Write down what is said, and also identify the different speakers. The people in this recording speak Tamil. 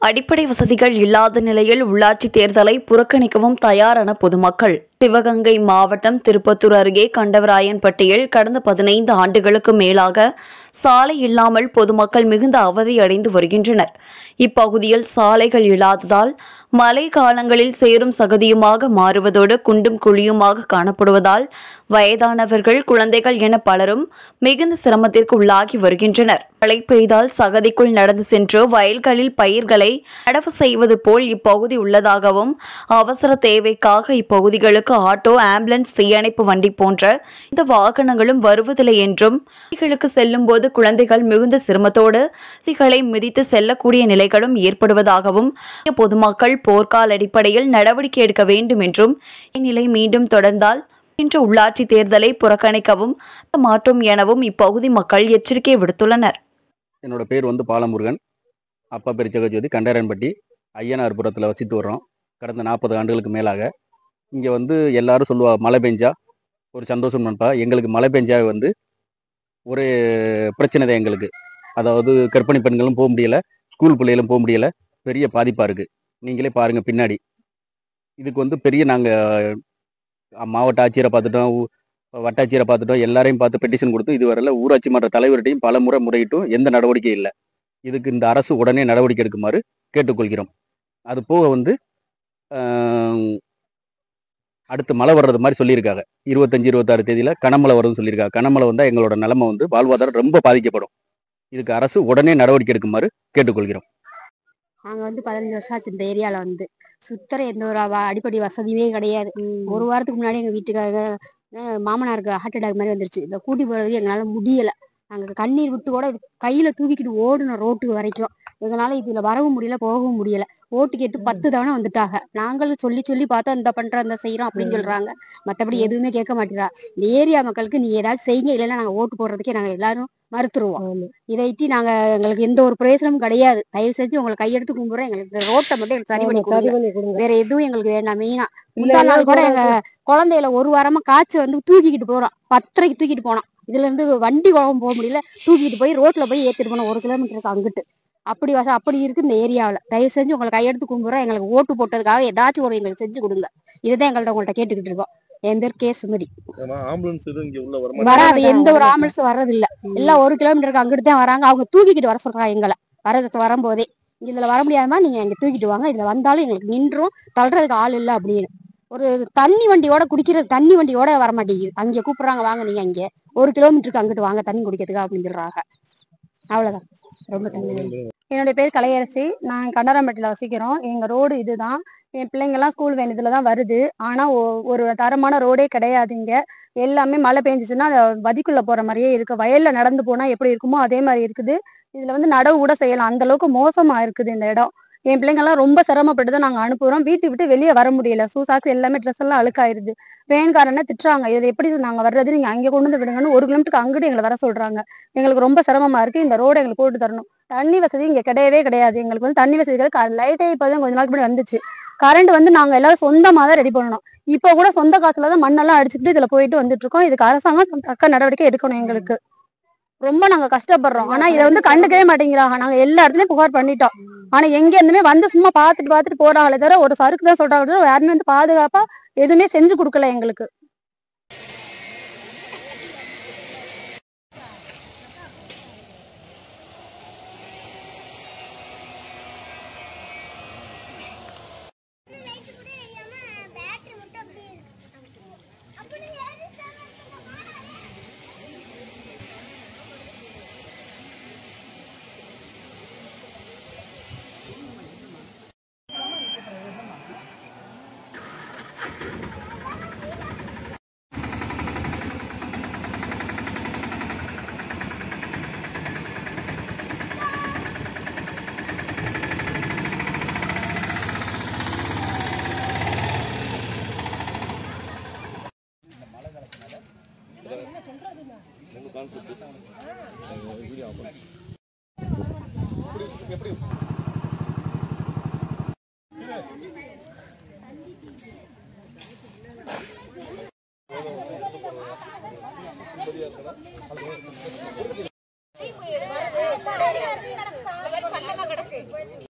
Speaker 1: அடிப்படை வசதிகள் இல்லாத நிலையில் உள்ளாட்சி தேர்தலை புறக்கணிக்கவும் தயாரான பொதுமக்கள் சிவகங்கை மாவட்டம் திருப்பத்தூர் அருகே கண்டவராயன்பட்டியில் கடந்த பதினைந்து ஆண்டுகளுக்கு மேலாக சாலை இல்லாமல் பொதுமக்கள் மிகுந்த அவதியடைந்து வருகின்றனர் இப்பகுதியில் சாலைகள் இல்லாததால் மழை காலங்களில் சேரும் சகதியுமாக மாறுவதோடு குண்டும் குழியுமாக காணப்படுவதால் வயதானவர்கள் குழந்தைகள் என பலரும் மிகுந்த சிரமத்திற்கு உள்ளாகி வருகின்றனர் மழை பெய்தால் சகதிக்குள் நடந்து சென்று வயல்களில் பயிர்களை நடவு செய்வது போல் இப்பகுதி உள்ளதாகவும் அவசர தேவைக்காக இப்பகுதிகளுக்கு ஆட்டோ ஆம்புலன்ஸ் தீயணைப்பு வண்டி போன்ற இந்த வாகனங்களும் வருவதில்லை என்றும் பள்ளிகளுக்கு செல்லும் போது குழந்தைகள் மிகுந்த சிரமத்தோடு சிகளை மிதித்து செல்லக்கூடிய நிலைகளும் ஏற்படுவதாகவும் பொதுமக்கள் போர்க்கால அடிப்படையில் நடவடிக்கை எடுக்க வேண்டும் என்றும் இந்நிலை மீண்டும் தொடர்ந்தால் இன்று உள்ளாட்சி தேர்தலை புறக்கணிக்கவும் மாட்டோம் எனவும் இப்பகுதி மக்கள் எச்சரிக்கை விடுத்துள்ளனர்
Speaker 2: என்னோட பேர் வந்து பாலமுருகன் அப்பா பேர் ஜெகஜோதி கண்டரன்பட்டி ஐயனார்புரத்தில் வசித்து வர்றோம் கடந்த நாற்பது ஆண்டுகளுக்கு மேலாக இங்கே வந்து எல்லாரும் சொல்லுவா மழை பெஞ்சா ஒரு சந்தோஷம் நினைப்பா எங்களுக்கு மழை பெஞ்சா வந்து ஒரு பிரச்சனை தான் எங்களுக்கு அதாவது கர்ப்பிணி பெண்களும் போக முடியல ஸ்கூல் பிள்ளைகளும் போக முடியல பெரிய பாதிப்பாக இருக்குது நீங்களே பாருங்கள் பின்னாடி இதுக்கு வந்து பெரிய நாங்கள் மாவட்ட ஆட்சியரை பார்த்துட்டோம் ஊ- வட்டாட்சியரை பார்த்துட்டோம் எல்லாரையும் பார்த்து பெட்டிஷன் கொடுத்து இதுவரையில ஊராட்சி மன்ற தலைவர்கிட்டையும் பல முறை முறையிட்டும் எந்த நடவடிக்கையும் இல்லை இதுக்கு இந்த அரசு உடனே நடவடிக்கை எடுக்குமாறு கேட்டுக்கொள்கிறோம் அது போக வந்து ஆஹ், அடுத்து மழை வர்றது மாதிரி சொல்லியிருக்காங்க இருபத்தஞ்சு இருபத்தாறு தேதியில கனமழை வரும்னு சொல்லியிருக்காங்க கனமழை வந்தால் எங்களோட நிலைமை வந்து வாழ்வாதாரம் ரொம்ப பாதிக்கப்படும் இதுக்கு அரசு உடனே நடவடிக்கை எடுக்குமாறு கேட்டுக்கொள்கிறோம்
Speaker 3: நாங்கள் வந்து பதினஞ்சு வருஷம் ஆச்சு இந்த ஏரியாவில் வந்து சுத்தர எந்த ஒரு அவ- அடிப்படை வசதியுமே கிடையாது ஒரு வாரத்துக்கு முன்னாடி எங்கள் வீட்டுக்காக அஹ், மாமனாருக்கு ஹார்ட் அட்டாக் மாதிரி வந்துருச்சு இதை கூட்டி போகிறதுக்கு எங்களால் முடியல நாங்கள் கண்ணீர் விட்டு கூட கையில் தூக்கிக்கிட்டு ஓடணும் ரோட்டுக்கு வரைக்கும் எங்களால் இதில் வரவும் முடியல போகவும் முடியல ஓட்டு கேட்டு பத்து தவணை வந்துட்டாங்க நாங்களும் சொல்லி சொல்லி பார்த்தா இந்த பண்ணுறோம் இந்த செய்கிறோம் அப்படின்னு சொல்கிறாங்க மற்றபடி எதுவுமே கேட்க மாட்டேறா இந்த ஏரியா மக்களுக்கு நீ ஏதாவது செய்யுங்க இல்லைன்னா நாங்கள் ஓட்டு போடுறதுக்கே நாங்கள் எல்லாரும் மறுத்துருவோம் இதைட்டி நாங்க எங்களுக்கு எந்த ஒரு பிரயோசனமும் கிடையாது தயவு செஞ்சு உங்களை கையெடுத்து கும்பிடுறோம் எங்களுக்கு இந்த ரோட்டை மட்டும் எங்களுக்கு சரி பண்ணி கொடுங்க வேற எதுவும் எங்களுக்கு வேண்டாம் மெயினா முந்தா நாள் கூட எங்க குழந்தையில ஒரு வாரமா காய்ச்சல் வந்து தூக்கிக்கிட்டு போறோம் பத்தரைக்கு தூக்கிட்டு போனோம் இதுல இருந்து வண்டி குழம்பு போக முடியல தூக்கிட்டு போய் ரோட்ல போய் ஏத்திட்டு போனோம் ஒரு கிலோமீட்டருக்கு அங்கிட்டு அப்படி வச அப்படி இருக்கு இந்த ஏரியாவில் தயவு செஞ்சு உங்களை கையெடுத்து கும்பிடுறோம் எங்களுக்கு ஓட்டு போட்டதுக்காக ஏதாச்சும் ஒரு எங்களுக்கு செஞ்சு கொடுங்க இதுதான் எங்கள்ட்ட உங்கள்ட்ட கேட்டுக்கிட்டு இருக்கோம் என் பேர் கே சுமதி
Speaker 4: ஏன்னா ஆம்புலன்ஸ் எதுவும் இங்க உள்ள வர
Speaker 3: வராது எந்த ஒரு ஆம்புலன்ஸ் வர்றது இல்ல எல்லாம் ஒரு கிலோமீட்டருக்கு அங்கிட்டு தான் வராங்க அவங்க தூக்கிக்கிட்டு வர சொல்றாங்க எங்களை வரது வரும்போதே இதுல வர முடியாதமா நீங்க இங்க தூக்கிட்டு வாங்க இதுல வந்தாலும் எங்களுக்கு நின்றும் தள்ளுறதுக்கு ஆள் இல்ல அப்படின்னு ஒரு தண்ணி வண்டியோட குடிக்கிறது தண்ணி வண்டியோட வர மாட்டேங்குது அங்க கூப்பிடுறாங்க வாங்க நீங்க அங்க ஒரு கிலோமீட்டருக்கு அங்கிட்டு வாங்க தண்ணி குடிக்கிறதுக்கு அப்படின்னு சொல்றாங்க அவ்வளவுதான் ரொம்ப தண்ணி
Speaker 5: என்னுடைய பேர் கலையரசி நான் கண்டராம்பட்டியில் வசிக்கிறோம் எங்கள் ரோடு இதுதான் என் பிள்ளைங்கெல்லாம் ஸ்கூல் வேன் இதில் தான் வருது ஆனால் ஒரு தரமான ரோடே கிடையாது இங்கே எல்லாமே மழை பெஞ்சிச்சுன்னா அது வதிக்குள்ளே போகிற மாதிரியே இருக்குது வயலில் நடந்து போனால் எப்படி இருக்குமோ அதே மாதிரி இருக்குது இதில் வந்து நடவு கூட செய்யலாம் அந்த அளவுக்கு மோசமாக இருக்குது இந்த இடம் என் பிள்ளைங்கெல்லாம் ரொம்ப சிரமப்பட்டு தான் நாங்கள் அனுப்புகிறோம் வீட்டை விட்டு வெளியே வர முடியல ஷூ சாக்ஸ் எல்லாமே ட்ரெஸ் எல்லாம் அழுக்காயிருது வேன்காரனை திட்டுறாங்க இது எப்படி நாங்கள் வர்றது நீங்கள் அங்கே கொண்டு வந்து விடுங்கன்னு ஒரு கிலோமீட்டருக்கு அங்கிட்டு எங்களை வர சொல்கிறாங்க எங்களுக்கு ரொம்ப சிரமமாக இருக்குது இந்த ரோடை எங்களுக்கு போட்டு தரணும் தண்ணி வசதி இங்க கிடையவே கிடையாது எங்களுக்கு வந்து தண்ணி வசதி கிடையாது லைட்டே இப்போதான் கொஞ்ச நாள் முன்னாடி வந்துச்சு கரண்ட் வந்து நாங்க எல்லாரும் சொந்தமா தான் ரெடி பண்ணணும் இப்போ கூட சொந்த காசுல தான் மண்ணெல்லாம் அடிச்சுக்கிட்டு இதுல போயிட்டு வந்துட்டு இருக்கோம் இதுக்கு அரசாங்கம் தக்க நடவடிக்கை எடுக்கணும் எங்களுக்கு ரொம்ப நாங்க கஷ்டப்படுறோம் ஆனா இதை வந்து கண்டுக்கவே மாட்டேங்கிறாங்க நாங்க எல்லா இடத்துலயும் புகார் பண்ணிட்டோம் ஆனா எங்க இருந்துமே வந்து சும்மா பாத்துட்டு பாத்துட்டு போறாங்களே தவிர ஒரு சறுக்கு தான் சொல்றாங்க தவிர யாருமே வந்து பாதுகாப்பா எதுவுமே செஞ்சு கொடுக்கல எங்களுக்கு